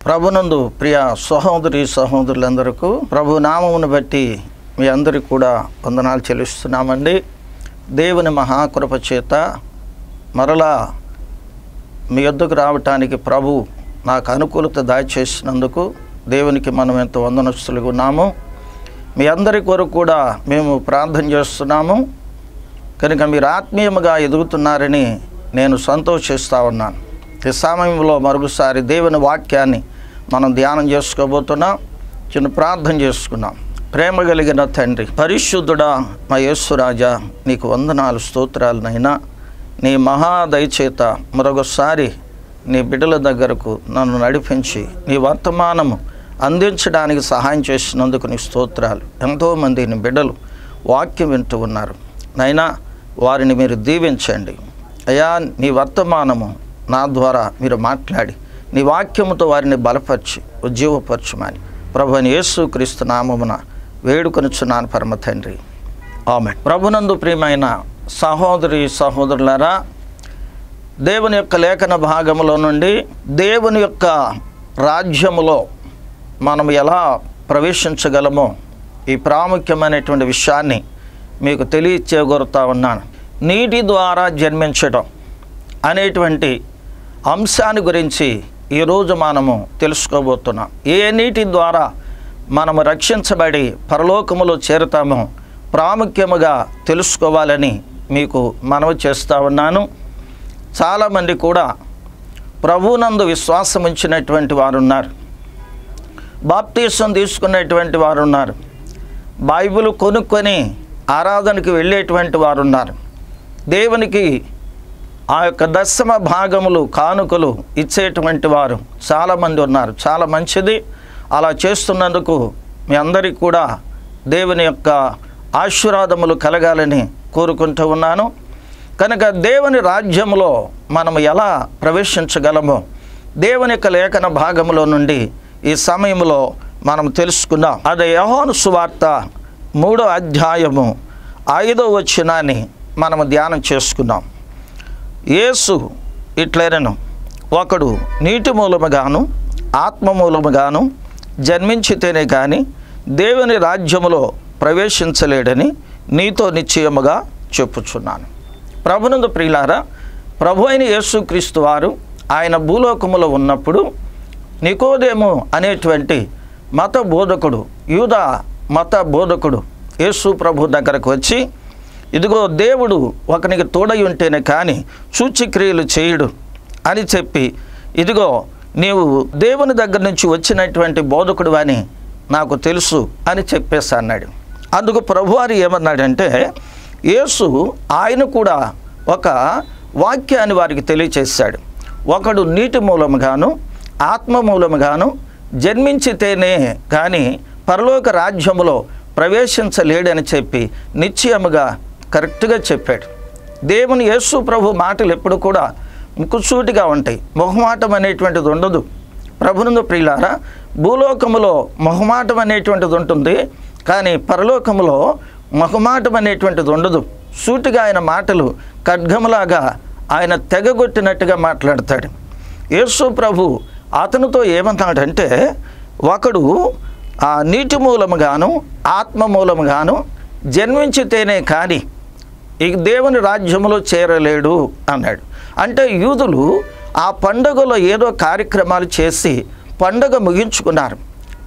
ప్రభునందు ప్రియ సహోదరి సహోదరులందరకు ప్రభు నామమును బట్టి మీ అందరికి కూడా వందనాలు చెల్లిస్తున్నామండి దేవుని మహాకృప చేత మరలా మీ యొద్దకు రావటానికి ప్రభు నాకు అనుకూలత దయచేసినందుకు దేవునికి మనం ఎంతో వందనస్తులుగా ఉన్నాము మీ అందరి కొరకు కూడా మేము ప్రార్థన చేస్తున్నాము కనుక మీరు ఆత్మీయముగా ఎదుగుతున్నారని నేను సంతోషిస్తూ ఉన్నాను ఈ సమయంలో మరొకసారి దేవుని వాక్యాన్ని మనం ధ్యానం చేసుకోబోతున్నాం చిన్న ప్రార్థన చేసుకున్నాం ప్రేమ కలిగిన తండ్రి పరిశుద్ధుడా మా యేసురాజా నీకు వందనాలు స్తోత్రాలనైనా నీ మహా దయచేత మరొకసారి నీ బిడ్డల దగ్గరకు నన్ను నడిపించి నీ వర్తమానము అందించడానికి సహాయం చేసినందుకు నీ స్తోత్రాలు ఎంతోమంది నీ బిడ్డలు వాక్యం వింటూ ఉన్నారు నైనా వారిని మీరు దీవించండి అయ్యా నీ వర్తమానము నా ద్వారా మీరు మాట్లాడి నీ వాక్యముతో వారిని బలపరిచి ఉజ్జీవపరచుమని ప్రభుని యేసు క్రీస్తు నామమున వేడుకొనుచున్నాను పరమ తండ్రి ఆమె ప్రభునందు ప్రియమైన సహోదరి సహోదరులారా దేవుని యొక్క లేఖన భాగములో నుండి దేవుని యొక్క రాజ్యములో మనం ఎలా ప్రవేశించగలమో ఈ ప్రాముఖ్యమైనటువంటి విషయాన్ని మీకు తెలియచేయగోరుతా ఉన్నాను నీటి ద్వారా జన్మించడం అనేటువంటి అంశాన్ని గురించి ఈరోజు మనము తెలుసుకోబోతున్నాం ఏ నీటి ద్వారా మనము రక్షించబడి పరలోకములో చేరుతామో ప్రాముఖ్యముగా తెలుసుకోవాలని మీకు మనవి చేస్తూ ఉన్నాను చాలామంది కూడా ప్రభునందు విశ్వాసం ఉంచినటువంటి వారు ఉన్నారు బాప్తీసం తీసుకునేటువంటి వారు ఉన్నారు బైబిల్ కొనుక్కొని ఆరాధనకి వెళ్ళేటువంటి వారు ఉన్నారు దేవునికి ఆ యొక్క దశమ భాగములు కానుకలు ఇచ్చేటువంటి వారు చాలామంది ఉన్నారు చాలా మంచిది అలా చేస్తున్నందుకు మీ అందరికీ కూడా దేవుని యొక్క ఆశీర్వాదములు కలగాలని కోరుకుంటూ ఉన్నాను కనుక దేవుని రాజ్యంలో మనం ఎలా ప్రవేశించగలమో దేవుని యొక్క లేఖన భాగంలో నుండి ఈ సమయంలో మనం తెలుసుకుందాం అది యహోను సువార్త మూడో అధ్యాయము ఐదో వచనాన్ని మనము ధ్యానం చేసుకున్నాం యేసు ఇట్లనను ఒకడు నీటి మూలముగాను ఆత్మ మూలముగాను జన్మించితేనే కానీ దేవుని రాజ్యములో ప్రవేశించలేడని నీతో నిశ్చయముగా చెప్పుచున్నాను ప్రభునందు ప్రియులారా ప్రభు అయిన యేసుక్రీస్తు వారు ఆయన భూలోకములో ఉన్నప్పుడు నికోదేము అనేటువంటి మత బోధకుడు యూద మత బోధకుడు యేసు ప్రభు దగ్గరకు వచ్చి ఇదిగో దేవుడు ఒకనికి తోడై ఉంటేనే కానీ సూచిక్రియలు చేయుడు అని చెప్పి ఇదిగో నీవు దేవుని దగ్గర నుంచి వచ్చినటువంటి బోధకుడు అని నాకు తెలుసు అని చెప్పేసి అన్నాడు అందుకు ప్రభువారు ఏమన్నాడంటే యేసు ఆయన కూడా ఒక వాక్యాన్ని వారికి తెలియచేశాడు ఒకడు నీటి మూలముగాను ఆత్మ మూలముగాను జన్మించితేనే కానీ పరలోక రాజ్యములో ప్రవేశించలేడని చెప్పి నిశ్చయముగా కరెక్ట్గా చెప్పాడు దేవుని యేసు ప్రభు మాటలు ఎప్పుడు కూడా ముక్కుసూటిగా ఉంటాయి మొహమాటం అనేటువంటిది ఉండదు ప్రభునందు ప్రియులారా భూలోకములో మొహమాటం అనేటువంటిది ఉంటుంది కానీ పరలోకములో మొహమాటం అనేటువంటిది ఉండదు సూటిగా ఆయన మాటలు ఖడ్గములాగా ఆయన తెగగొట్టినట్టుగా మాట్లాడతాడు యేసు ప్రభు అతనితో ఏమన్నాడంటే ఒకడు ఆ నీటి మూలముగాను ఆత్మ మూలముగాను జన్మించితేనే కానీ ఈ దేవుని రాజ్యములో చేరలేడు అన్నాడు అంటే యూదులు ఆ పండుగలో ఏదో కార్యక్రమాలు చేసి పండుగ ముగించుకున్నారు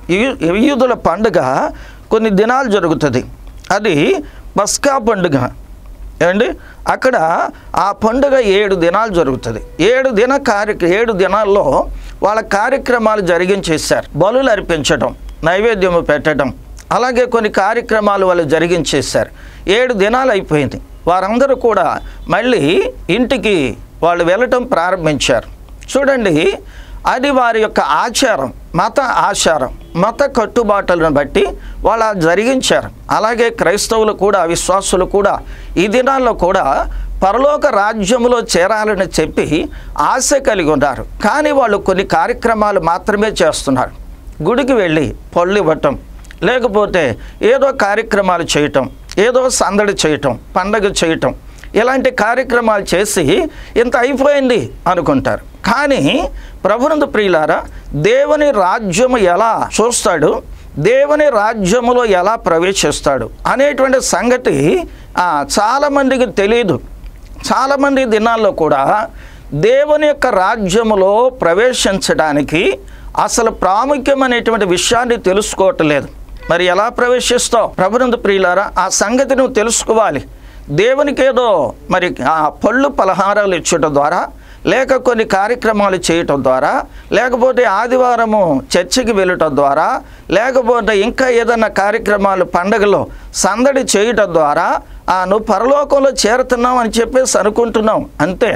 యూ- యూదుల పండుగ కొన్ని దినాలు జరుగుతుంది అది పస్కా పండుగ ఏమండి అక్కడ ఆ పండుగ ఏడు దినాలు జరుగుతుంది ఏడు దిన కార్య ఏడు దినాల్లో వాళ్ళ కార్యక్రమాలు జరిగించేశారు బలులు అర్పించడం నైవేద్యము పెట్టడం అలాగే కొన్ని కార్యక్రమాలు వాళ్ళు జరిగించేశారు ఏడు దినాలు అయిపోయింది వారందరూ కూడా మళ్ళీ ఇంటికి వాళ్ళు వెళ్ళటం ప్రారంభించారు చూడండి అది వారి యొక్క ఆచారం మత ఆచారం మత కట్టుబాట్లను బట్టి వాళ్ళు అది జరిగించారు అలాగే క్రైస్తవులు కూడా విశ్వాసులు కూడా ఈ దినాల్లో కూడా పరలోక రాజ్యములో చేరాలని చెప్పి ఆశ కలిగి ఉన్నారు కానీ వాళ్ళు కొన్ని కార్యక్రమాలు మాత్రమే చేస్తున్నారు గుడికి వెళ్ళి పళ్ళు ఇవ్వటం లేకపోతే ఏదో కార్యక్రమాలు చేయటం ఏదో సందడి చేయటం పండగ చేయటం ఇలాంటి కార్యక్రమాలు చేసి ఇంత అయిపోయింది అనుకుంటారు కానీ ప్రభునందు ప్రియులారా దేవుని రాజ్యము ఎలా చూస్తాడు దేవుని రాజ్యములో ఎలా ప్రవేశిస్తాడు అనేటువంటి సంగతి ఆ, చాలామందికి తెలియదు చాలామంది దినాల్లో కూడా దేవుని యొక్క రాజ్యములో ప్రవేశించడానికి అసలు ప్రాముఖ్యమైనటువంటి విషయాన్ని తెలుసుకోవట్లేదు మరి ఎలా ప్రవేశిస్తావు ప్రభునందు ప్రియులారా ఆ సంగతి నువ్వు తెలుసుకోవాలి దేవునికి ఏదో మరి ఆ పళ్ళు పలహారాలు ఇచ్చటం ద్వారా లేక కొన్ని కార్యక్రమాలు చేయటం ద్వారా లేకపోతే ఆదివారము చర్చికి వెళ్ళటం ద్వారా లేకపోతే ఇంకా ఏదైనా కార్యక్రమాలు పండగలో సందడి చేయటం ద్వారా ఆ నువ్వు పరలోకంలో చేరుతున్నావు అని చెప్పేసి అనుకుంటున్నావు అంతే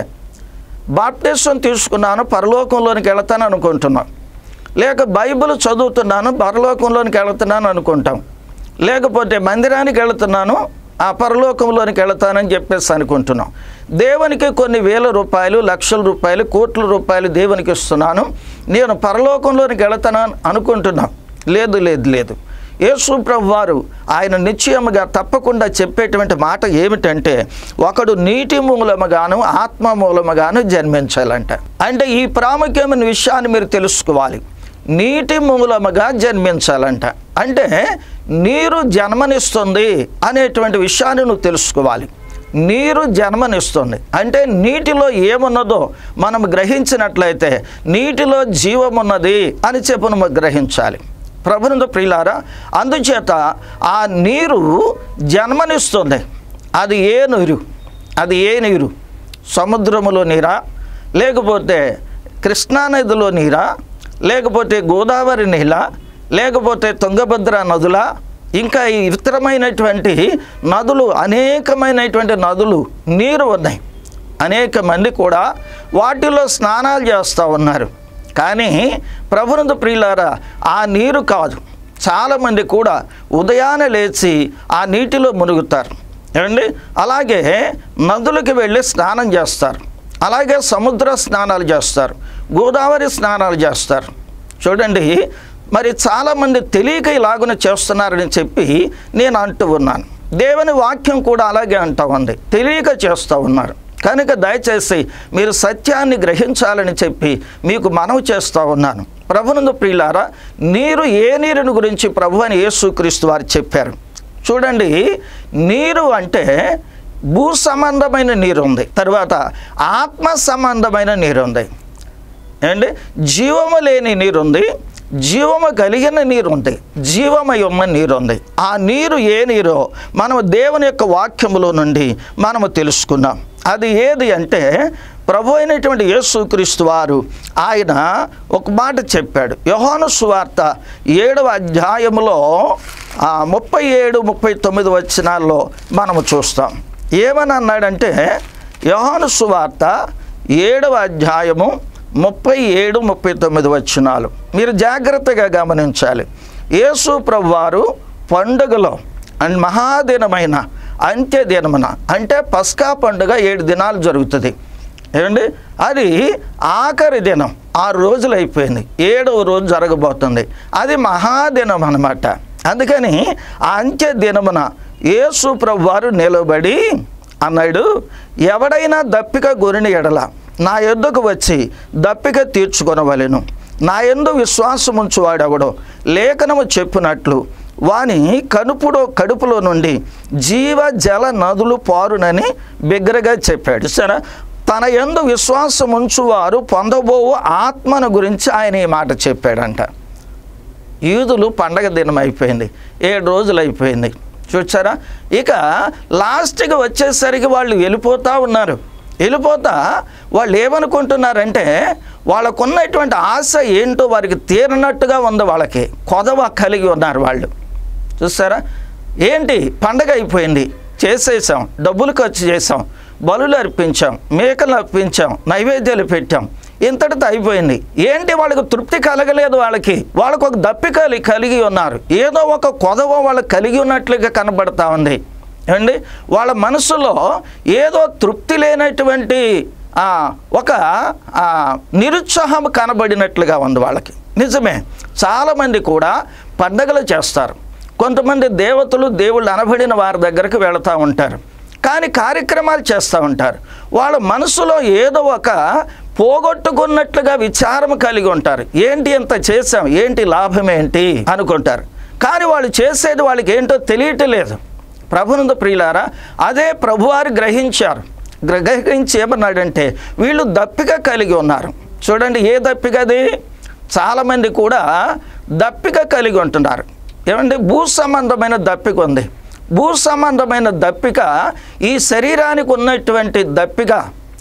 బాప్టిజం తీసుకున్నాను పరలోకంలోనికి వెళతాను అనుకుంటున్నాం లేక బైబిల్ చదువుతున్నాను పరలోకంలోనికి వెళుతున్నాను అనుకుంటాం లేకపోతే మందిరానికి వెళుతున్నాను ఆ పరలోకంలోనికి వెళతానని చెప్పేసి అనుకుంటున్నాం దేవునికి కొన్ని వేల రూపాయలు లక్షల రూపాయలు కోట్ల రూపాయలు దేవునికి ఇస్తున్నాను నేను పరలోకంలోనికి వెళతాను అనుకుంటున్నాం లేదు లేదు లేదు యేసు ప్రభు వారు ఆయన నిశ్చయముగా తప్పకుండా చెప్పేటువంటి మాట ఏమిటంటే ఒకడు నీటి మూలముగాను ఆత్మ మూలముగాను జన్మించాలంట అంటే ఈ ప్రాముఖ్యమైన విషయాన్ని మీరు తెలుసుకోవాలి నీటి మూలముగా జన్మించాలంట అంటే నీరు జన్మనిస్తుంది అనేటువంటి విషయాన్ని నువ్వు తెలుసుకోవాలి నీరు జన్మనిస్తుంది అంటే నీటిలో ఏమున్నదో మనం గ్రహించినట్లయితే నీటిలో జీవమున్నది అని చెప్పి మనం గ్రహించాలి ప్రభునందు ప్రియులారా అందుచేత ఆ నీరు జన్మనిస్తుంది అది ఏ నీరు అది ఏ నీరు సముద్రములో నీరా లేకపోతే కృష్ణానదిలో నీరా లేకపోతే గోదావరి నీళ్ళ లేకపోతే తుంగభద్ర నదుల ఇంకా ఈ ఇతరమైనటువంటి నదులు అనేకమైనటువంటి నదులు నీరు ఉన్నాయి అనేక మంది కూడా వాటిలో స్నానాలు చేస్తూ ఉన్నారు కానీ ప్రభునందు ప్రియులారా ఆ నీరు కాదు చాలామంది కూడా ఉదయాన్నే లేచి ఆ నీటిలో మునుగుతారు ఏమండి అలాగే నదులకు వెళ్ళి స్నానం చేస్తారు అలాగే సముద్ర స్నానాలు చేస్తారు గోదావరి స్నానాలు చేస్తారు చూడండి మరి చాలామంది తెలియక ఇలాగున చేస్తున్నారని చెప్పి నేను అంటూ ఉన్నాను దేవుని వాక్యం కూడా అలాగే అంటూ ఉంది తెలియక చేస్తూ ఉన్నారు కనుక దయచేసి మీరు సత్యాన్ని గ్రహించాలని చెప్పి మీకు మనవి చేస్తూ ఉన్నాను ప్రభునందు ప్రియులారా నీరు ఏ నీరుని గురించి ప్రభు అని యేసుక్రీస్తు వారు చెప్పారు చూడండి నీరు అంటే భూ సంబంధమైన నీరు ఉంది తర్వాత ఆత్మ సంబంధమైన నీరు ఉంది ఏంటి జీవము లేని నీరు ఉంది జీవము కలిగిన నీరు ఉంది జీవమై ఉన్న నీరు ఉంది ఆ నీరు ఏ నీరో మనం దేవుని యొక్క వాక్యములో నుండి మనము తెలుసుకున్నాం అది ఏది అంటే ప్రభు అయినటువంటి యేసుక్రీస్తు వారు ఆయన ఒక మాట చెప్పాడు యోహాను సువార్త ఏడవ అధ్యాయములో ఆ, ముప్పై ఏడు ముప్పై తొమ్మిది వచనాల్లో మనము చూస్తాం ఏమని అన్నాడంటే యోహాను సువార్త ఏడవ అధ్యాయము ముప్పై ఏడు ముప్పై తొమ్మిది వచనాలు మీరు జాగ్రత్తగా గమనించాలి యేసు ప్రభు వారు పండుగలో అండ్ మహాదినమైన అంత్యదినమున అంటే పస్కా పండుగ ఏడు దినాలు జరుగుతుంది ఏమండి అది ఆఖరి దినం ఆరు రోజులు అయిపోయింది ఏడవ రోజు జరగబోతుంది అది మహాదినం అన్నమాట అందుకని ఆ అంత్య దినమున యేసు ప్రభు వారు నిలబడి అన్నాడు ఎవడైనా దప్పిక గొరిని ఎడల నా యొద్దకు వచ్చి దప్పిక తీర్చుకొనవలెను నా ఎందు విశ్వాసం ఉంచువాడెవడో లేఖనము చెప్పినట్లు వాని కనుపులో కడుపులో నుండి జీవ జల నదులు పారునని బిగ్గరగా చెప్పాడు సరే తన ఎందు విశ్వాసం ఉంచువారు పొందబోవు ఆత్మను గురించి ఆయన ఈ మాట చెప్పాడంట యూదులు పండగ దినం అయిపోయింది ఏడు రోజులు అయిపోయింది చూసారా ఇక లాస్ట్కి వచ్చేసరికి వాళ్ళు వెళ్ళిపోతూ ఉన్నారు వెళ్ళిపోతా వాళ్ళు ఏమనుకుంటున్నారంటే వాళ్ళకున్నటువంటి ఆశ ఏంటో వారికి తీరినట్టుగా ఉంది వాళ్ళకి కొదవ కలిగి ఉన్నారు వాళ్ళు చూసారా ఏంటి పండగ అయిపోయింది చేసేసాం డబ్బులు ఖర్చు చేసాం బలులు అర్పించాం మేకలు అర్పించాం నైవేద్యాలు పెట్టాం ఇంతటితో అయిపోయింది ఏంటి వాళ్ళకి తృప్తి కలగలేదు వాళ్ళకి వాళ్ళకు ఒక దప్పికలి కలిగి ఉన్నారు ఏదో ఒక కొదవ వాళ్ళకి కలిగి ఉన్నట్లుగా కనబడతా ఉంది ఏమండి వాళ్ళ మనసులో ఏదో తృప్తి లేనటువంటి ఆ, ఒక ఆ, నిరుత్సాహం కనబడినట్లుగా ఉంది వాళ్ళకి నిజమే చాలామంది కూడా పండగలు చేస్తారు కొంతమంది దేవతలు దేవుళ్ళు అనబడిన వారి దగ్గరకు వెళతూ ఉంటారు కానీ కార్యక్రమాలు చేస్తూ ఉంటారు వాళ్ళ మనసులో ఏదో ఒక పోగొట్టుకున్నట్లుగా విచారం కలిగి ఉంటారు ఏంటి ఎంత చేశాం ఏంటి లాభం ఏంటి అనుకుంటారు కానీ వాళ్ళు చేసేది వాళ్ళకి ఏంటో తెలియటలేదు ప్రభునందు ప్రియులారా అదే ప్రభువారు గ్రహించారు గ్ర- గ్రహించి ఏమన్నాడంటే వీళ్ళు దప్పిక కలిగి ఉన్నారు చూడండి ఏ దప్పిక అది చాలామంది కూడా దప్పిక కలిగి ఉంటున్నారు ఏమంటే భూ సంబంధమైన దప్పిక ఉంది భూ సంబంధమైన దప్పిక ఈ శరీరానికి ఉన్నటువంటి దప్పిక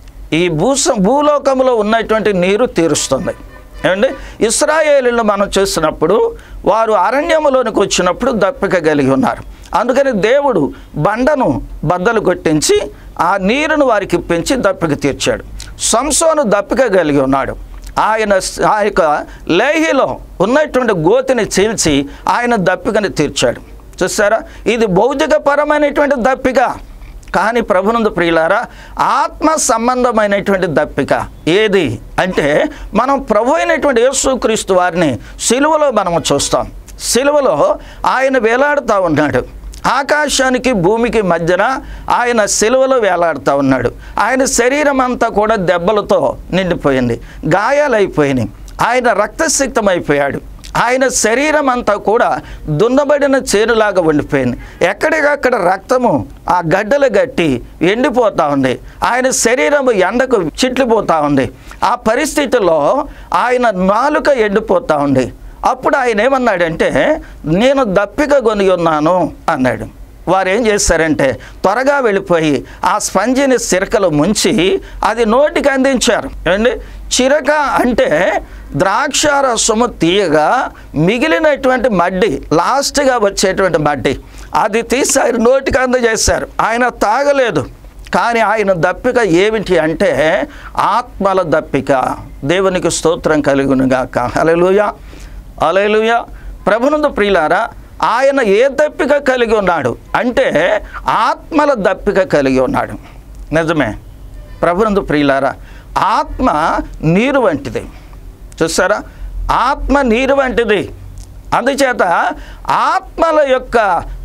ఈ భూ భూలోకంలో ఉన్నటువంటి నీరు తీరుస్తుంది ఏమండి ఇస్రాయేలీలు మనం చూసినప్పుడు వారు అరణ్యములోనికి వచ్చినప్పుడు దప్పిక కలిగి ఉన్నారు అందుకని దేవుడు బండను బద్దలు కొట్టించి ఆ నీరును వారికి ఇప్పించి దప్పిక తీర్చాడు సంసోను దప్పిక కలిగి ఉన్నాడు ఆయన స- ఆ యొక్క లేహిలో ఉన్నటువంటి గోతిని చీల్చి ఆయన దప్పికని తీర్చాడు చూసారా ఇది భౌతికపరమైనటువంటి దప్పిక కానీ ప్రభునందు ప్రియులారా ఆత్మ సంబంధమైనటువంటి దప్పిక ఏది అంటే మనం ప్రభు అయినటువంటి యేసుక్రీస్తు వారిని సిలువలో మనము చూస్తాం సిలువలో ఆయన వేలాడుతూ ఉన్నాడు ఆకాశానికి భూమికి మధ్యన ఆయన సిలువలో వేలాడుతూ ఉన్నాడు ఆయన శరీరం అంతా కూడా దెబ్బలతో నిండిపోయింది గాయాలైపోయినాయి ఆయన రక్తసిక్తమైపోయాడు ఆయన శరీరం అంతా కూడా దున్నబడిన చేరులాగా ఉండిపోయింది ఎక్కడికక్కడ రక్తము ఆ గడ్డలు గట్టి ఎండిపోతూ ఉంది ఆయన శరీరం ఎండకు చిట్లిపోతూ ఉంది ఆ పరిస్థితిలో ఆయన నాలుక ఎండిపోతూ ఉంది అప్పుడు ఆయన ఏమన్నాడంటే నేను దప్పిక కొని ఉన్నాను అన్నాడు వారు ఏం చేశారంటే త్వరగా వెళ్ళిపోయి ఆ స్పంజిని సిరకలు ముంచి అది నోటికి అందించారు ఏమండి చిరక అంటే ద్రాక్ష రసము తీయగా మిగిలినటువంటి మడ్డి లాస్ట్గా వచ్చేటువంటి మడ్డి అది తీసి ఆయన నోటికి అందజేశారు ఆయన తాగలేదు కానీ ఆయన దప్పిక ఏమిటి అంటే ఆత్మల దప్పిక దేవునికి స్తోత్రం కలుగునుగాక హల్లెలూయా అలెలుయ ప్రభునందు ప్రియులారా ఆయన ఏ దప్పిక కలిగి ఉన్నాడు అంటే ఆత్మల దప్పిక కలిగి ఉన్నాడు నిజమే ప్రభునందు ప్రియులారా ఆత్మ నీరు వంటిది చూసారా ఆత్మ నీరు వంటిది అందుచేత ఆత్మల యొక్క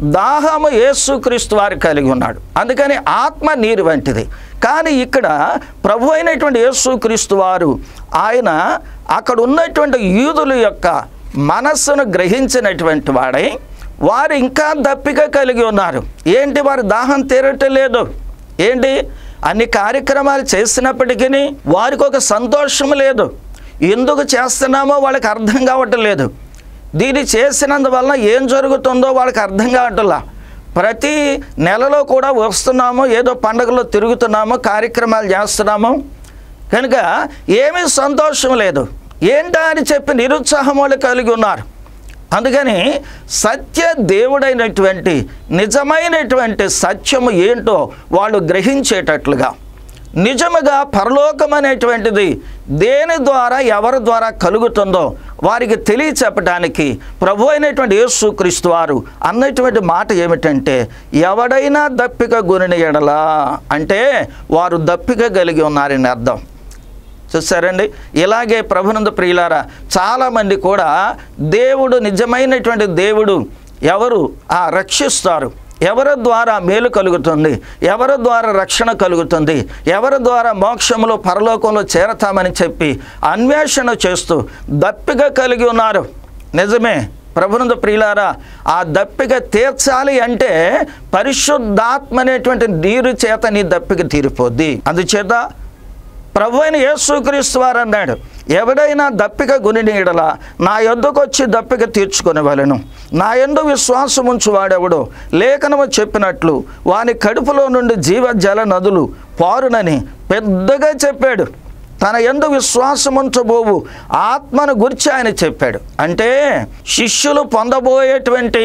దాహము యేసుక్రీస్తు వారు కలిగి ఉన్నాడు అందుకని ఆత్మ నీరు వంటిది కానీ ఇక్కడ ప్రభు అయినటువంటి యేసుక్రీస్తు వారు ఆయన అక్కడ ఉన్నటువంటి యూదుల యొక్క మనస్సును గ్రహించినటువంటి వాడై వారు ఇంకా దప్పిక కలిగి ఉన్నారు ఏంటి వారి దాహం తీరటం లేదు ఏంటి అన్ని కార్యక్రమాలు చేసినప్పటికీ వారికి ఒక సంతోషం లేదు ఎందుకు చేస్తున్నామో వాళ్ళకి అర్థం కావటం లేదు దీన్ని చేసినందువలన ఏం జరుగుతుందో వాళ్ళకి అర్థం కావట్లా ప్రతి నెలలో కూడా వస్తున్నాము ఏదో పండుగలో తిరుగుతున్నాము కార్యక్రమాలు చేస్తున్నాము కనుక ఏమీ సంతోషం లేదు ఏంటా అని చెప్పి నిరుత్సాహం వాళ్ళు కలిగి ఉన్నారు అందుకని సత్య దేవుడైనటువంటి నిజమైనటువంటి సత్యము ఏంటో వాళ్ళు గ్రహించేటట్లుగా నిజముగా పరలోకం అనేటువంటిది దేని ద్వారా ఎవరి ద్వారా కలుగుతుందో వారికి తెలియచెప్పడానికి ప్రభు అయినటువంటి యేసుక్రీస్తు వారు అన్నటువంటి మాట ఏమిటంటే ఎవడైనా దప్పిక గురిని ఎడలా అంటే వారు దప్పిక కలిగి ఉన్నారని అర్థం చూసారండి ఇలాగే ప్రభునంద ప్రియులారా చాలామంది కూడా దేవుడు నిజమైనటువంటి దేవుడు ఎవరు ఆ రక్షిస్తారు ఎవరి ద్వారా మేలు కలుగుతుంది ఎవరి ద్వారా రక్షణ కలుగుతుంది ఎవరి ద్వారా మోక్షంలో పరలోకంలో చేరతామని చెప్పి అన్వేషణ చేస్తూ దప్పిక కలిగి ఉన్నారు నిజమే ప్రభునంద ప్రియులారా ఆ దప్పిక తీర్చాలి అంటే పరిశుద్ధాత్మ అనేటువంటి నీరు చేత నీ దప్పిక తీరిపోద్ది అందుచేత ప్రభు అయిన యేసుక్రీస్తు వారు అన్నాడు ఎవడైనా దప్పిక గుని నీడల నా యొద్దకు వచ్చి దప్పిక తీర్చుకొనివలెను నా యందు విశ్వాసం ఉంచు వాడెవడో లేఖనము చెప్పినట్లు వాని కడుపులో నుండి జీవజల నదులు పారునని పెద్దగా చెప్పాడు తన ఎందు విశ్వాసముంచబోవు ఆత్మను గురించి ఆయన చెప్పాడు అంటే శిష్యులు పొందబోయేటువంటి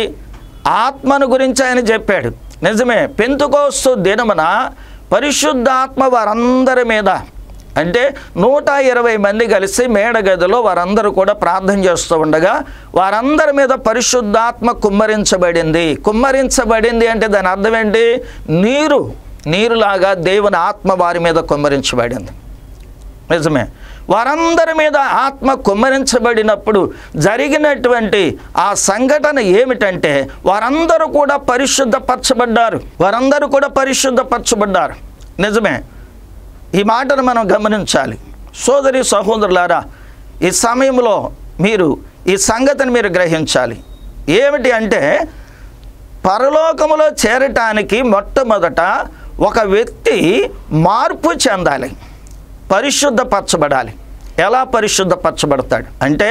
ఆత్మను గురించి ఆయన చెప్పాడు నిజమే పెంతుకోస్తు దినమున పరిశుద్ధాత్మ వారందరి మీద అంటే నూట ఇరవై మంది కలిసి మేడగదిలో వారందరూ కూడా ప్రార్థన చేస్తూ ఉండగా వారందరి మీద పరిశుద్ధాత్మ కుమ్మరించబడింది కుమ్మరించబడింది అంటే దాని అర్థం ఏంటి నీరు నీరులాగా దేవుని ఆత్మ వారి మీద కుమ్మరించబడింది నిజమే వారందరి మీద ఆత్మ కుమ్మరించబడినప్పుడు జరిగినటువంటి ఆ సంఘటన ఏమిటంటే వారందరూ కూడా పరిశుద్ధపరచబడ్డారు వారందరూ కూడా పరిశుద్ధపరచబడ్డారు నిజమే ఈ మాటను మనం గమనించాలి సోదరి సహోదరులారా ఈ సమయంలో మీరు ఈ సంగతిని మీరు గ్రహించాలి ఏమిటి అంటే పరలోకములో చేరటానికి మొట్టమొదట ఒక వ్యక్తి మార్పు చెందాలి పరిశుద్ధపరచబడాలి ఎలా పరిశుద్ధపరచబడతాడు అంటే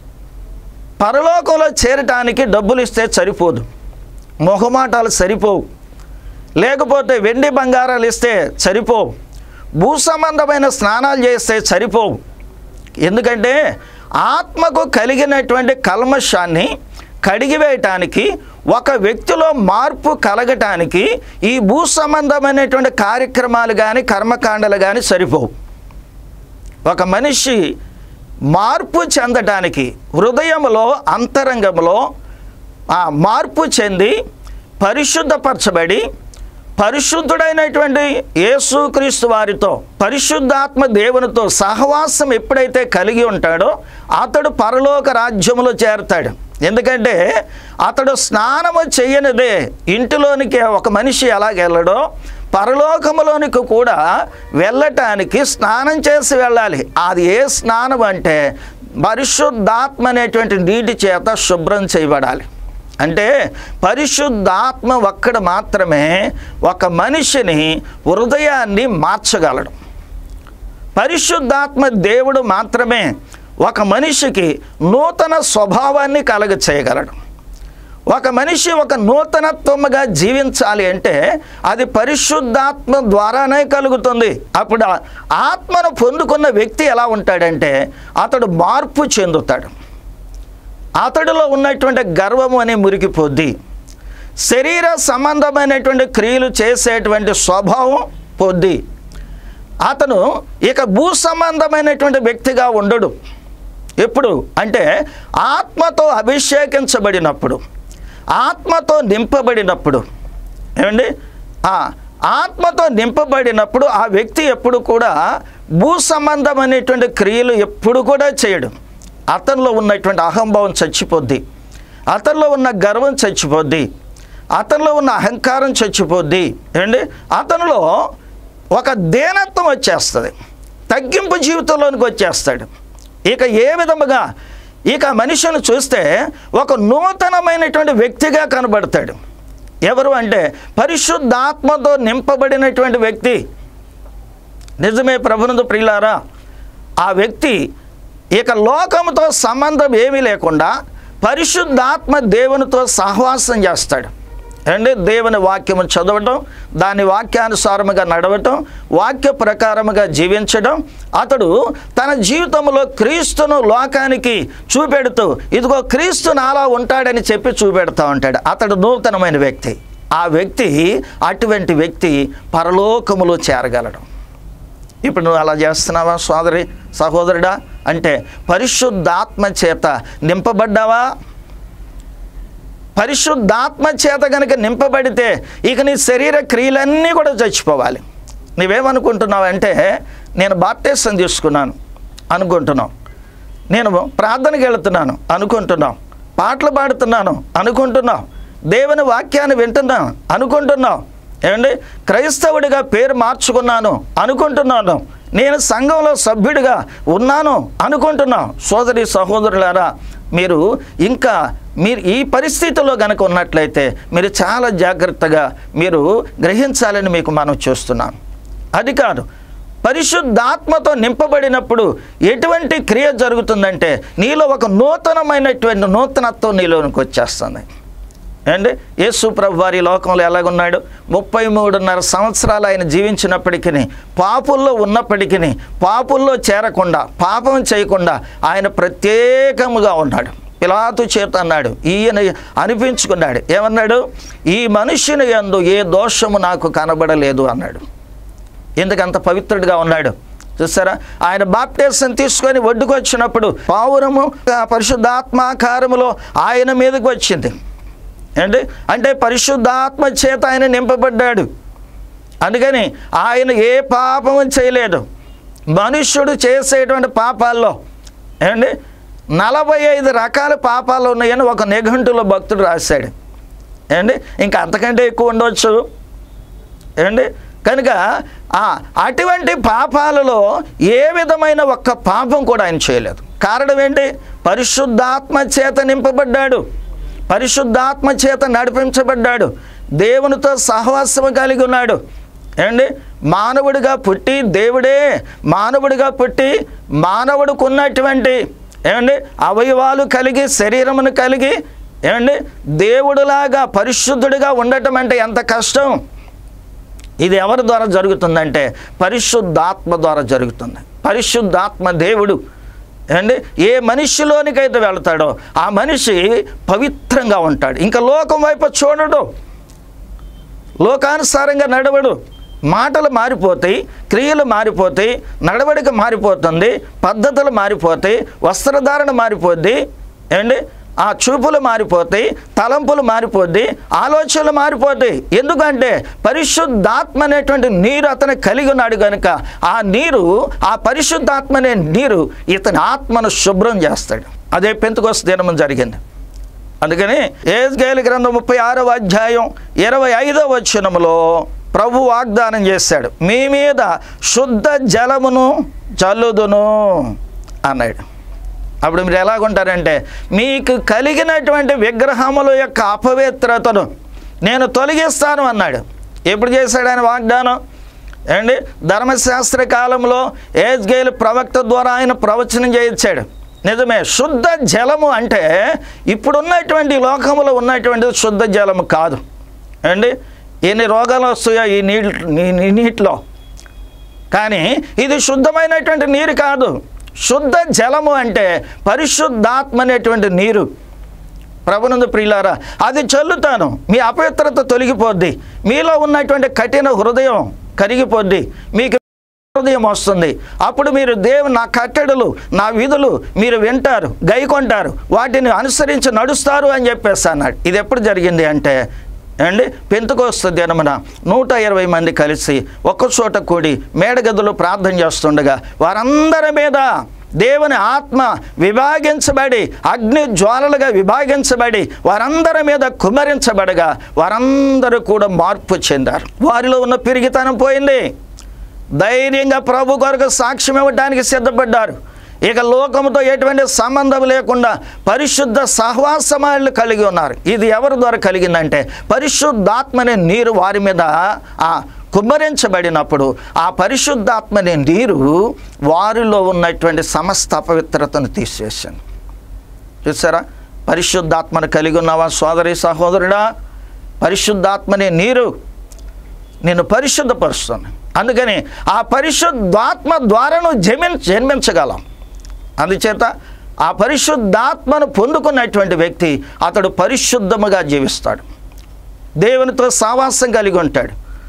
పరలోకంలో చేరటానికి డబ్బులు ఇస్తే సరిపోదు మొహమాటాలు సరిపోవు లేకపోతే వెండి బంగారాలు ఇస్తే సరిపోవు భూ సంబంధమైన స్నానాలు చేస్తే సరిపోవు ఎందుకంటే ఆత్మకు కలిగినటువంటి కల్మషాన్ని కడిగివేయటానికి ఒక వ్యక్తిలో మార్పు కలగటానికి ఈ భూ సంబంధమైనటువంటి కార్యక్రమాలు కానీ కర్మకాండలు కానీ సరిపోవు ఒక మనిషి మార్పు చెందటానికి హృదయంలో అంతరంగంలో ఆ మార్పు చెంది పరిశుద్ధపరచబడి పరిశుద్ధుడైనటువంటి యేసుక్రీస్తు వారితో పరిశుద్ధాత్మ దేవునితో సహవాసం ఎప్పుడైతే కలిగి ఉంటాడో అతడు పరలోక రాజ్యములో చేరతాడు ఎందుకంటే అతడు స్నానము చేయనిదే ఇంటిలోనికి ఒక మనిషి ఎలాగెళ్ళడో పరలోకములోనికి కూడా వెళ్ళటానికి స్నానం చేసి వెళ్ళాలి అది ఏ స్నానం అంటే పరిశుద్ధాత్మ అనేటువంటి నీటి చేత శుభ్రం చేయబడాలి అంటే పరిశుద్ధాత్మ ఒక్కడ మాత్రమే ఒక మనిషిని హృదయాన్ని మార్చగలడు పరిశుద్ధాత్మ దేవుడు మాత్రమే ఒక మనిషికి నూతన స్వభావాన్ని కలగ చేయగలడు ఒక మనిషి ఒక నూతనత్వముగా జీవించాలి అంటే అది పరిశుద్ధాత్మ ద్వారానే కలుగుతుంది అప్పుడు ఆ ఆత్మను పొందుకున్న వ్యక్తి ఎలా ఉంటాడంటే అతడు మార్పు చెందుతాడు అతడిలో ఉన్నటువంటి గర్వము అనే మురికిపోద్ది శరీర సంబంధమైనటువంటి క్రియలు చేసేటువంటి స్వభావం పొద్ది అతను ఇక భూ సంబంధమైనటువంటి వ్యక్తిగా ఉండడు ఎప్పుడు అంటే ఆత్మతో అభిషేకించబడినప్పుడు ఆత్మతో నింపబడినప్పుడు ఏమండి ఆ ఆత్మతో నింపబడినప్పుడు ఆ వ్యక్తి ఎప్పుడు కూడా భూ సంబంధమైనటువంటి క్రియలు ఎప్పుడు కూడా చేయడు అతనిలో ఉన్నటువంటి అహంభావం చచ్చిపోద్ది అతనిలో ఉన్న గర్వం చచ్చిపోద్ది అతనిలో ఉన్న అహంకారం చచ్చిపోద్ది ఏమండి అతనిలో ఒక దేనత్వం వచ్చేస్తుంది తగ్గింపు జీవితంలోనికి వచ్చేస్తాడు ఇక ఏ విధముగా ఇక మనిషిని చూస్తే ఒక నూతనమైనటువంటి వ్యక్తిగా కనబడతాడు ఎవరు అంటే పరిశుద్ధాత్మతో నింపబడినటువంటి వ్యక్తి నిజమే ప్రభునందు ప్రియులారా ఆ వ్యక్తి ఇక లోకముతో సంబంధం ఏమీ లేకుండా పరిశుద్ధాత్మ దేవునితో సహవాసం చేస్తాడు అంటే దేవుని వాక్యము చదవటం దాని వాక్యానుసారముగా నడవటం వాక్య ప్రకారముగా జీవించడం అతడు తన జీవితంలో క్రీస్తును లోకానికి చూపెడుతూ ఇదిగో క్రీస్తు నాలా ఉంటాడని చెప్పి చూపెడతా ఉంటాడు అతడు నూతనమైన వ్యక్తి ఆ వ్యక్తి అటువంటి వ్యక్తి పరలోకములో చేరగలడు ఇప్పుడు నువ్వు అలా చేస్తున్నావా సోదరి సహోదరుడా అంటే పరిశుద్ధాత్మ చేత నింపబడ్డావా పరిశుద్ధాత్మ చేత కనుక నింపబడితే ఇక నీ శరీర క్రియలన్నీ కూడా చచ్చిపోవాలి నువ్వేమనుకుంటున్నావు అంటే నేను బాప్తేసం తీసుకున్నాను అనుకుంటున్నావు నేను ప్రార్థనకి వెళుతున్నాను అనుకుంటున్నావు పాటలు పాడుతున్నాను అనుకుంటున్నావు దేవుని వాక్యాన్ని వింటున్నాను అనుకుంటున్నావు ఏమండి క్రైస్తవుడిగా పేరు మార్చుకున్నాను అనుకుంటున్నాను నేను సంఘంలో సభ్యుడిగా ఉన్నాను అనుకుంటున్నాను సోదరి సహోదరులారా మీరు ఇంకా మీరు ఈ పరిస్థితిలో కనుక ఉన్నట్లయితే మీరు చాలా జాగ్రత్తగా మీరు గ్రహించాలని మీకు మనం చూస్తున్నాను అది కాదు పరిశుద్ధాత్మతో నింపబడినప్పుడు ఎటువంటి క్రియ జరుగుతుందంటే నీలో ఒక నూతనమైనటువంటి నూతనత్వం నీలోనికి వచ్చేస్తుంది అండి యేసు ప్రభు వారి లోకంలో ఎలాగున్నాడు ముప్పై మూడున్నర సంవత్సరాలు ఆయన జీవించినప్పటికీ పాపుల్లో ఉన్నప్పటికీ పాపుల్లో చేరకుండా పాపం చేయకుండా ఆయన ప్రత్యేకముగా ఉన్నాడు పిలాతు చేత అన్నాడు ఈయన అనిపించుకున్నాడు ఏమన్నాడు ఈ మనుష్యుని యందు ఏ దోషము నాకు కనబడలేదు అన్నాడు ఎందుకంత పవిత్రుడిగా ఉన్నాడు చూసారా ఆయన బాప్టేసం తీసుకొని ఒడ్డుకు వచ్చినప్పుడు పావురము ఆ పరిశుద్ధాత్మాకారములో ఆయన మీదకి వచ్చింది ఏంటి అంటే పరిశుద్ధాత్మ చేత ఆయన నింపబడ్డాడు అందుకని ఆయన ఏ పాపము చేయలేదు మనుష్యుడు చేసేటువంటి పాపాల్లో ఏమండి నలభై ఐదు రకాల పాపాలు ఉన్నాయని ఒక నిఘంటులో భక్తుడు రాశాడు ఏమండి ఇంకా అంతకంటే ఎక్కువ ఉండవచ్చు ఏమండి కనుక ఆ అటువంటి పాపాలలో ఏ విధమైన ఒక్క పాపం కూడా ఆయన చేయలేదు కారణం ఏంటి పరిశుద్ధాత్మ చేత నింపబడ్డాడు పరిశుద్ధాత్మ చేత నడిపించబడ్డాడు దేవునితో సహవాసం కలిగి ఉన్నాడు ఏమండి మానవుడిగా పుట్టి దేవుడే మానవుడిగా పుట్టి మానవుడికి ఉన్నటువంటి ఏమండి అవయవాలు కలిగి శరీరమును కలిగి ఏమండి దేవుడులాగా పరిశుద్ధుడిగా ఉండటం అంటే ఎంత కష్టం ఇది ఎవరి ద్వారా జరుగుతుందంటే పరిశుద్ధాత్మ ద్వారా జరుగుతుంది పరిశుద్ధాత్మ దేవుడు అండి ఏ మనిషిలోనికైతే వెళ్తాడో ఆ మనిషి పవిత్రంగా ఉంటాడు ఇంకా లోకం వైపు చూడడు లోకానుసారంగా నడవడు మాటలు మారిపోతాయి క్రియలు మారిపోతాయి నడవడిక మారిపోతుంది పద్ధతులు మారిపోతాయి వస్త్రధారణ మారిపోద్ది ఏండి ఆ చూపులు మారిపోతాయి తలంపులు మారిపోద్ది ఆలోచనలు మారిపోతాయి ఎందుకంటే పరిశుద్ధాత్మ అనేటువంటి నీరు అతను కలిగి ఉన్నాడు కనుక ఆ నీరు ఆ పరిశుద్ధాత్మ అనే నీరు ఇతని ఆత్మను శుభ్రం చేస్తాడు అదే పెంతుకొస్త దినము జరిగింది అందుకని ఏజ్గేల్ గ్రంథం ముప్పై ఆరవ అధ్యాయం ఇరవై ఐదవ వచనములో ప్రభు వాగ్దానం చేశాడు మీ మీద శుద్ధ జలమును చల్లుదును అన్నాడు అప్పుడు మీరు ఎలాగుంటారంటే మీకు కలిగినటువంటి విగ్రహముల యొక్క అపవిత్రతను నేను తొలగిస్తాను అన్నాడు ఎప్పుడు చేశాడు ఆయన వాగ్దానం ఏండి ధర్మశాస్త్ర కాలంలో ఏజ్గేల్ ప్రవక్త ద్వారా ఆయన ప్రవచనం చేయించాడు నిజమే శుద్ధ జలము అంటే ఇప్పుడున్నటువంటి లోకములో ఉన్నటువంటి శుద్ధ జలము కాదు అండి ఎన్ని రోగాలు వస్తాయో ఈ నీళ్ళు ఈ నీటిలో కానీ ఇది శుద్ధమైనటువంటి నీరు కాదు శుద్ధ జలము అంటే పరిశుద్ధాత్మ అనేటువంటి నీరు ప్రభునందు ప్రియులారా అది చల్లుతాను మీ అపవిత్రత తొలగిపోద్ది మీలో ఉన్నటువంటి కఠిన హృదయం కరిగిపోద్ది మీకు హృదయం వస్తుంది అప్పుడు మీరు దేవు నా కట్టడలు నా విధులు మీరు వింటారు గైకొంటారు వాటిని అనుసరించి నడుస్తారు అని చెప్పేసి అన్నాడు ఇది ఎప్పుడు జరిగింది అంటే అండి పెంతుకొస్త దినమున నూట ఇరవై మంది కలిసి ఒక్క చోట కూడి మేడగదిలో ప్రార్థన చేస్తుండగా వారందరి మీద దేవుని ఆత్మ విభాగించబడి అగ్ని జ్వాలలుగా విభాగించబడి వారందరి మీద కుమరించబడగా వారందరూ కూడా మార్పు చెందారు వారిలో ఉన్న పిరిగితనం పోయింది ధైర్యంగా ప్రభు కొరకు సాక్ష్యం ఇవ్వడానికి సిద్ధపడ్డారు ఇక లోకముతో ఎటువంటి సంబంధం లేకుండా పరిశుద్ధ సహవాసమాలు కలిగి ఉన్నారు ఇది ఎవరి ద్వారా కలిగిందంటే పరిశుద్ధాత్మనే నీరు వారి మీద ఆ కుమ్మరించబడినప్పుడు ఆ పరిశుద్ధాత్మనే నీరు వారిలో ఉన్నటువంటి సమస్త అపవిత్రతను తీసేసింది చూసారా పరిశుద్ధాత్మను కలిగి ఉన్నావా సోదరి సహోదరుడా పరిశుద్ధాత్మనే నీరు నేను పరిశుద్ధపరుస్తాను అందుకని ఆ పరిశుద్ధాత్మ ద్వారా నువ్వు జన్మి జన్మించగలం అందుచేత ఆ పరిశుద్ధాత్మను పొందుకున్నటువంటి వ్యక్తి అతడు పరిశుద్ధముగా జీవిస్తాడు దేవునితో సావాసం కలిగి ఉంటాడు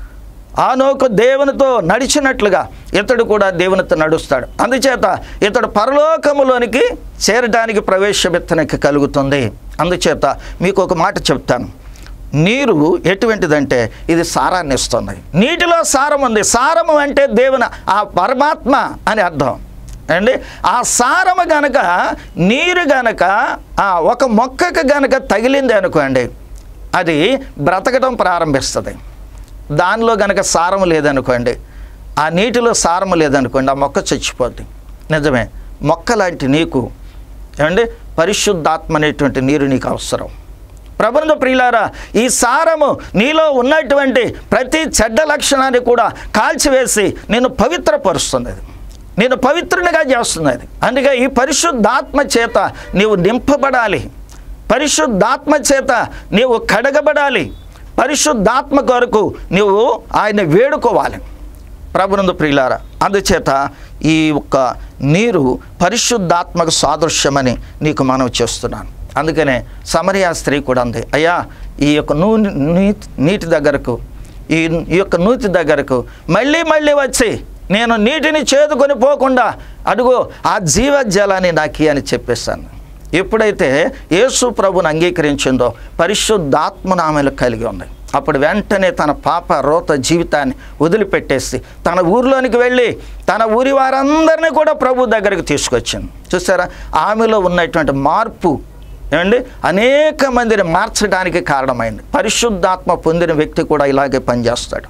ఆనోకు దేవునితో నడిచినట్లుగా ఇతడు కూడా దేవునితో నడుస్తాడు అందుచేత ఇతడు పరలోకములోనికి చేరడానికి ప్రవేశపెత్తనికి కలుగుతుంది అందుచేత మీకు ఒక మాట చెప్తాను నీరు ఎటువంటిదంటే ఇది సారాన్ని ఇస్తుంది నీటిలో సారం ఉంది సారము అంటే దేవుని ఆ పరమాత్మ అని అర్థం అండి ఆ సారము గనక నీరు గనక ఆ ఒక మొక్కకు గనక తగిలింది అనుకోండి అది బ్రతకడం ప్రారంభిస్తుంది దానిలో గనక సారం లేదనుకోండి ఆ నీటిలో సారం లేదనుకోండి ఆ మొక్క చచ్చిపోద్ది నిజమే మొక్క లాంటి నీకు ఏమండి పరిశుద్ధాత్మ అనేటువంటి నీరు నీకు అవసరం ప్రబంధ ప్రియులారా ఈ సారము నీలో ఉన్నటువంటి ప్రతి చెడ్డ లక్షణాన్ని కూడా కాల్చివేసి నేను పవిత్రపరుస్తుంది అది నేను పవిత్రునిగా చేస్తుంది అది అందుకే ఈ పరిశుద్ధాత్మ చేత నీవు నింపబడాలి పరిశుద్ధాత్మ చేత నీవు కడగబడాలి పరిశుద్ధాత్మ కొరకు నీవు ఆయన వేడుకోవాలి ప్రభునందు ప్రియులారా అందుచేత ఈ యొక్క నీరు పరిశుద్ధాత్మక సాదృశ్యమని నీకు మనవి చేస్తున్నాను అందుకనే సమరియా స్త్రీ కూడా ఉంది అయ్యా ఈ యొక్క నూనె నీటి నీటి దగ్గరకు ఈ ఈ యొక్క నూతి దగ్గరకు మళ్ళీ మళ్ళీ వచ్చి నేను నీటిని చేదుకొని పోకుండా అడుగు ఆ జీవజలాన్ని నాకు అని చెప్పేశాను ఎప్పుడైతే యేసు ప్రభుని అంగీకరించిందో పరిశుద్ధాత్మను ఆమెలు కలిగి ఉంది అప్పుడు వెంటనే తన పాప రోత జీవితాన్ని వదిలిపెట్టేసి తన ఊరిలోనికి వెళ్ళి తన ఊరి వారందరినీ కూడా ప్రభు దగ్గరికి తీసుకొచ్చింది చూసారా ఆమెలో ఉన్నటువంటి మార్పు ఏమండి అనేక మందిని మార్చడానికి కారణమైంది పరిశుద్ధాత్మ పొందిన వ్యక్తి కూడా ఇలాగే పనిచేస్తాడు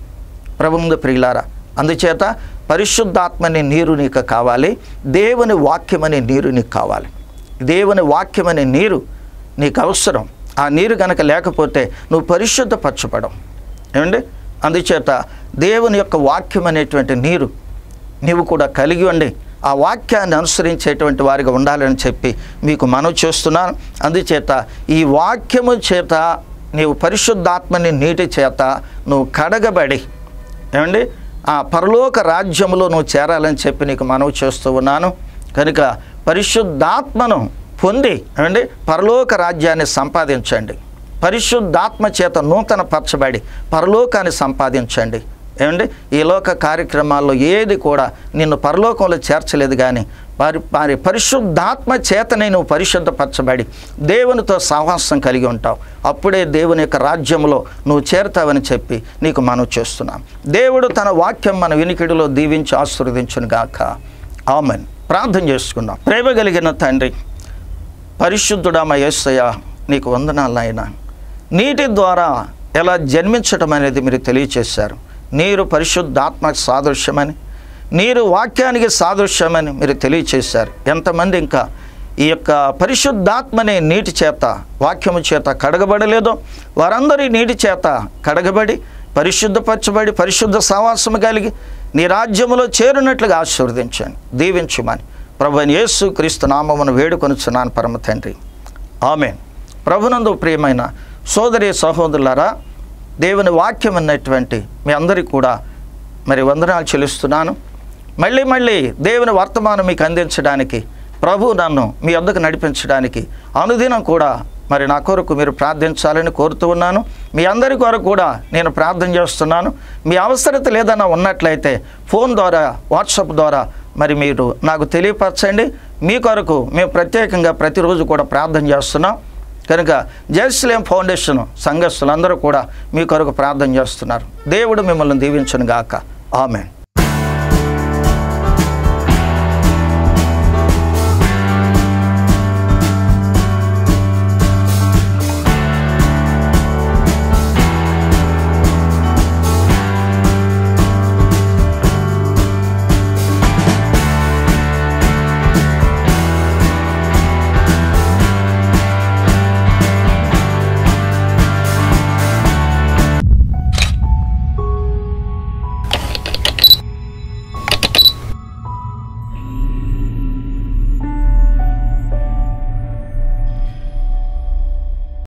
ప్రభు ముందు ప్రియులారా అందుచేత పరిశుద్ధాత్మని నీరు నీకు కావాలి దేవుని వాక్యమనే నీరు నీకు కావాలి దేవుని వాక్యమనే నీరు నీకు అవసరం ఆ నీరు గనక లేకపోతే నువ్వు పరిశుద్ధపరచబడం ఏమండి అందుచేత దేవుని యొక్క వాక్యం అనేటువంటి నీరు నీవు కూడా కలిగి ఉండి ఆ వాక్యాన్ని అనుసరించేటువంటి వారిగా ఉండాలని చెప్పి మీకు మనవి చేస్తున్నాను అందుచేత ఈ వాక్యము చేత నీవు పరిశుద్ధాత్మని నీటి చేత నువ్వు కడగబడి ఏమండి ఆ పరలోక రాజ్యములో నువ్వు చేరాలని చెప్పి నీకు మనవి చేస్తూ ఉన్నాను కనుక పరిశుద్ధాత్మను పొంది ఏమండి పరలోక రాజ్యాన్ని సంపాదించండి పరిశుద్ధాత్మ చేత నూతన పరచబడి పరలోకాన్ని సంపాదించండి ఏమండి ఈ లోక కార్యక్రమాల్లో ఏది కూడా నిన్ను పరలోకంలో చేర్చలేదు కానీ వారి వారి పరిశుద్ధాత్మ చేతనే నువ్వు పరిశుద్ధపరచబడి దేవునితో సహవాసం కలిగి ఉంటావు అప్పుడే దేవుని యొక్క రాజ్యంలో నువ్వు చేరుతావని చెప్పి నీకు మనవి చేస్తున్నాం దేవుడు తన వాక్యం మన వినికిడిలో దీవించి ఆశీర్వదించును గాక ఆమెన్ ప్రార్థన చేసుకుందాం ప్రేమ కలిగిన తండ్రి పరిశుద్ధుడామ యేసయ్య నీకు వందనాలు నాయన నీటి ద్వారా ఎలా జన్మించటం అనేది మీరు తెలియచేశారు నీరు పరిశుద్ధాత్మ సాదృశ్యమని నీరు వాక్యానికి సాదృశ్యమని మీరు తెలియచేశారు ఎంతమంది ఇంకా ఈ యొక్క పరిశుద్ధాత్మనే నీటి చేత వాక్యము చేత కడగబడలేదో వారందరూ ఈ నీటి చేత కడగబడి పరిశుద్ధపరచబడి పరిశుద్ధ సహవాసము కలిగి నీ రాజ్యములో చేరినట్లుగా ఆశీర్వదించండి దీవించుమని ప్రభు అయిన యేసు క్రీస్తు నామమును వేడుకొనుచున్నాను పరమ తండ్రి ఆమెన్ ప్రభునందు ప్రియమైన సోదరి సహోదరులారా దేవుని వాక్యం అన్నటువంటి మీ అందరికీ కూడా మరి వందనాలు చెల్లిస్తున్నాను మళ్ళీ మళ్ళీ దేవుని వర్తమానం మీకు అందించడానికి ప్రభు నన్ను మీ వద్దకు నడిపించడానికి అనుదినం కూడా మరి నా కొరకు మీరు ప్రార్థించాలని కోరుతూ ఉన్నాను మీ అందరి కొరకు కూడా నేను ప్రార్థన చేస్తున్నాను మీ అవసరత లేదన్నా ఉన్నట్లయితే ఫోన్ ద్వారా వాట్సాప్ ద్వారా మరి మీరు నాకు తెలియపరచండి మీ కొరకు మేము ప్రత్యేకంగా ప్రతిరోజు కూడా ప్రార్థన చేస్తున్నాం కనుక జెరూసలేం ఫౌండేషన్ సంఘస్థులందరూ కూడా మీ కొరకు ప్రార్థన చేస్తున్నారు దేవుడు మిమ్మల్ని దీవించను గాక ఆమెన్